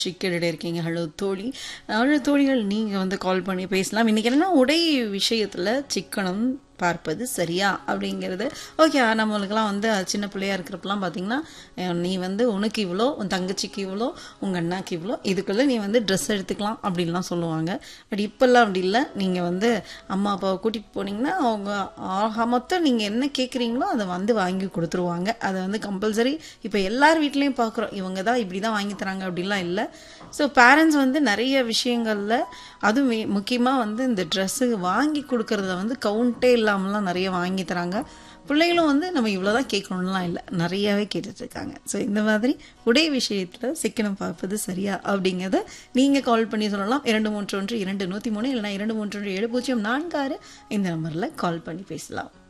சிக்கெடிட இருக்கீங்க ஹலோ தோழி ஹலோ தோழிகள் நீங்கள் வந்து கால் பண்ணி பேசலாம் இன்றைக்கி என்னன்னா உடை விஷயத்தில் சிக்கனம் பார்ப்பது சரியா அப்படிங்கிறது ஓகே நம்மளுக்கெல்லாம் வந்து சின்ன பிள்ளையா இருக்கிறப்பெல்லாம் பார்த்தீங்கன்னா அஹ், நீ வந்து உனக்கு இவ்வளோ உன் தங்கச்சிக்கு இவ்வளோ உங்கள் அண்ணாக்கு இவ்வளோ இதுக்குள்ளே நீ வந்து ட்ரெஸ் எடுத்துக்கலாம் அப்படின்லாம் சொல்லுவாங்க பட் இப்போல்லாம் அப்படி இல்லை நீங்கள் வந்து அம்மா அப்பாவை கூட்டிகிட்டு போனீங்கன்னா அவங்க ஆக மொத்தம் நீங்கள் என்ன கேட்குறீங்களோ அதை வந்து வாங்கி கொடுத்துருவாங்க அதை வந்து கம்பல்சரி இப்போ எல்லார் வீட்லேயும் பார்க்குறோம் இவங்க தான் இப்படி தான் வாங்கி தராங்க அப்படிலாம் இல்லை ஸோ பேரண்ட்ஸ் வந்து நிறைய விஷயங்களில் அதுவும் முக்கியமாக வந்து இந்த ட்ரெஸ்ஸு வாங்கி கொடுக்கறத வந்து கவுண்டே இல்லாமலாம் நிறைய வாங்கி தராங்க பிள்ளைகளும் வந்து நம்ம இவ்வளோதான் கேட்கணும்லாம் இல்லை நிறையாவே கேட்டுட்டு இருக்காங்க ஸோ இந்த மாதிரி உடை விஷயத்தில் சிக்கனம் பார்ப்பது சரியா அப்படிங்கிறத நீங்கள் கால் பண்ணி சொல்லலாம் இரண்டு மூன்று ஒன்று இரண்டு நூற்றி மூணு இல்லைனா இரண்டு மூன்று ஒன்று ஏழு பூஜ்ஜியம் நான்கு ஆறு இந்த நம்பரில் கால் பண்ணி பேசலாம்